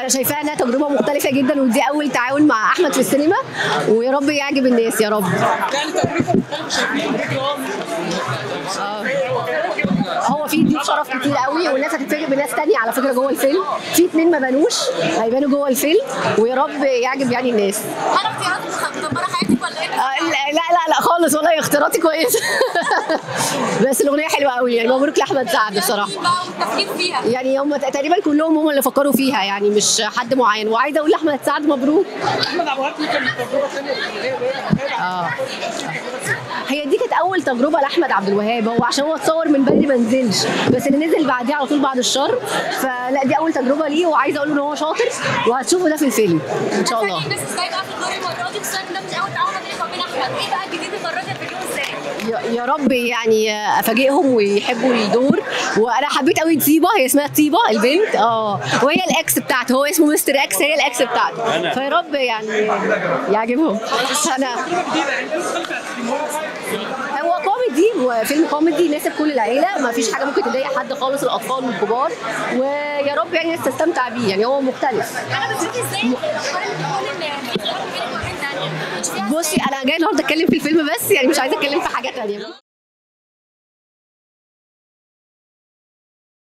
انا شايفاها انها تجربه مختلفه جدا ودي اول تعاون مع احمد في السينما ويا رب يعجب الناس يا رب يعني تجربه مختلفه شايفين هو في ضيوف شرف كتير قوي والناس هتتفاجئ بناس تانية على فكره جوه الفيلم في اتنين ما بانوش هيبانوا جوه الفيلم ويا رب يعجب يعني الناس هل اختياراتك مدبره حياتك ولا ايه؟ آه، لا لا لا خالص والله اختياراتي كويسه بس الاغنيه حلوه قوي يعني مبروك لاحمد سعد بصراحه بقى والتفكير فيها يعني هم تقريبا كلهم هم اللي فكروا فيها يعني مش حد معين وعايزه اقول لاحمد سعد مبروك احمد عبد الوهاب دي كانت تجربه ثانيه اه هي دي كانت اول تجربه لاحمد عبد الوهاب هو عشان هو اتصور من بدري ما نزلش بس اللي نزل بعديه على طول بعد الشر فلا دي اول تجربه ليه وعايزه اقول له ان هو شاطر وهتشوفوا ده في الفيلم ان شاء الله الناس ازاي بقى في الدور المره دي خصوصا إن ده مش اول تعاون بينك وبين احمد ايه بقى الجديد المره دي هتفاجئهم ازاي؟ يا- يا رب يعني افاجئهم ويحبوا الدور وانا حبيت قوي طيبه هي اسمها طيبه البنت اه وهي الاكس بتاعته هو اسمه مستر اكس هي الاكس بتاعته فيا رب يعني يعجبهم انا هو كوميدي وفيلم كوميدي يناسب كل العيله ما فيش حاجه ممكن تضايق حد خالص الاطفال والكبار ويا رب يعني الناس تستمتع بيه يعني هو مختلف انا بشوف ازاي الافكار اللي بتقول ان في خلاف بينك وبين تانية مش فيها بصي انا جايه النهارده اتكلم في الفيلم بس يعني مش عايزه اتكلم في حاجه تانية